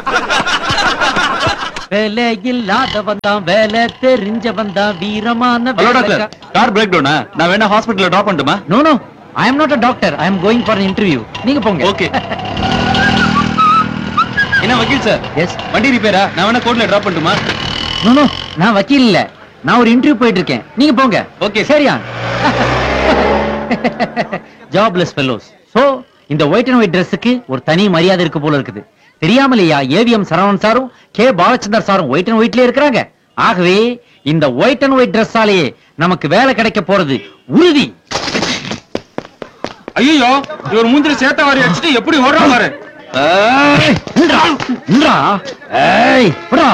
வேலை இல்லாதவன் தான் வேலை தெரிஞ்சவன் தான் வீரமான ஹலோ டாக்டர் கார் பிரேக் டவுனா நான் வேணா ஹாஸ்பிடல்ல டிராப் பண்ணட்டுமா no no I am not a doctor I am going for interview நீங்க போங்க ஓகே என்ன வக்கீல் சார் எஸ் வண்டி ரிப்பேரா நான் வேணா கோர்ட்ல டிராப் பண்ணட்டுமா நோ நோ நான் வக்கீல் இல்ல நான் ஒரு இன்டர்வியூ போயிட்டு இருக்கேன் நீங்க போங்க Okay, sir. சரியா ஜாப்லெஸ் ஃபெல்லோஸ் சோ இந்த ஒயிட் அண்ட் ஒயிட் Dressக்கு ஒரு தனி மரியாதை இருக்கு போல இருக்குது தெரியாமலையா ஏவிஎம் சரவணன் சாரும் கே பாலச்சந்தர் சாரும் ஒயிட் அண்ட் ஒயிட்லயே இருக்கிறாங்க ஆகவே இந்த ஒயிட் அண்ட் ஒயிட் Dressஆலேயே நமக்கு வேலை கிடைக்க போறது உறுதி ஐயோ இவர் மூஞ்சில சேத்த வாரி அடிச்சுட்டு எப்படி ஓடுறா பாரு ஏய், நின்றா, நின்றா. ஏய், விட்றா.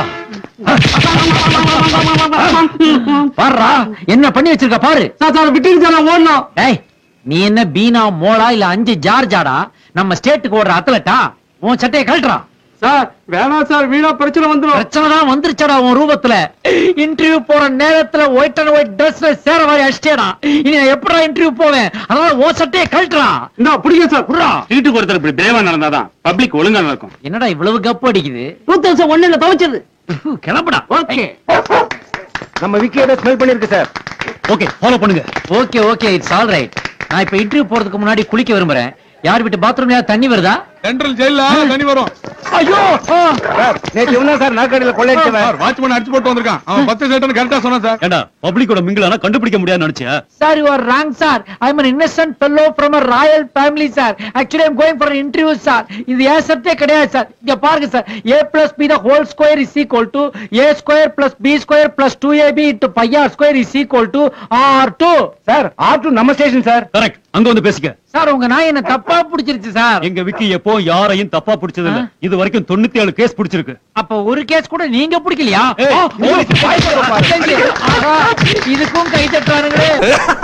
பாருடா, என்ன பண்ணி வச்சிருக்க பாரு விட்டு ஓடணும் டேய் நீ என்ன பீனா மோளா இல்ல அஞ்சு ஜார்ஜாடா நம்ம ஸ்டேட்டுக்கு ஓடுற அத்லட்டா உன் சட்டையை கழட்டுறா சார் வேணாம் சார் வீணா பிரச்சனை வந்துடும் பிரச்சனை தான் வந்துருச்சடா உன் ரூபத்துல இன்டர்வியூ போற நேரத்துல ஒயிட் அண்ட் ஒயிட் ட்ரெஸ்ல சேர மாதிரி அடிச்சிட்டேடா இனி நான் எப்படா இன்டர்வியூ போவேன் அதனால உன் சட்டையை கழட்டுறா இந்த பிடிக்க சார் விட்றா. வீட்டுக்கு ஒருத்தர் இப்படி பிரேவா நடந்தாதான் பப்ளிக் ஒழுங்கா நடக்கும் என்னடா இவ்வளவு கப்பு அடிக்குது டூ தௌசண்ட் ஒன்னுல துவைச்சது கிளம்புடா ஓகே நம்ம விக்கியோட ஸ்மெல் பண்ணிருக்கு சார் ஓகே ஃபாலோ பண்ணுங்க okay okay it's all right நான் இப்ப இன்டர்வியூ போறதுக்கு முன்னாடி குளிக்க விரும்புறேன் யார் வீட்டு பாத்ரூம்ல தண்ணி வருதா சென்ட்ரல் ஜெயில தண்ணி வரும் ஐயோ நேற்று இவன் சார் நாற்காலியில சார் வாட்ச்மேன் அடிச்சு போட்டு வந்திருக்கான் அவன் பத்து சேட்டன் கரெக்டா சொன்னான் சார் ஏண்டா பப்ளிக்கோட மிங்கிளானா கண்டுபிடிக்க முடியாதுன்னு நினைச்சியா sir you are wrong sir I am an innocent fellow from a royal family sir actually I'm going for interview sir இது ஏன் சத்தே கிடையாது சார் இங்க பாருங்க sir A plus B the whole square is equal to A square plus B square plus two A B into pi R square is equal to R two sir R two நம்ம station sir correct அங்க வந்து பேசிக்க sir உங்க நாய் என்ன தப்பா பிடிச்சிருச்சு sir எங்க விக்கி எப்போ யாரையும் தப்பா பிடிச்சது இல்ல ஆ. இது வரைக்கும் தொண்ணூத்தி ஏழு கேஸ் பிடிச்சிருக்கு அப்ப ஒரு கேஸ் கூட நீங்க பிடிக்கலையா ஏய், ஆ, ஓ, ஆஹா, இதுக்கும் கை தட்டுறானுங்களே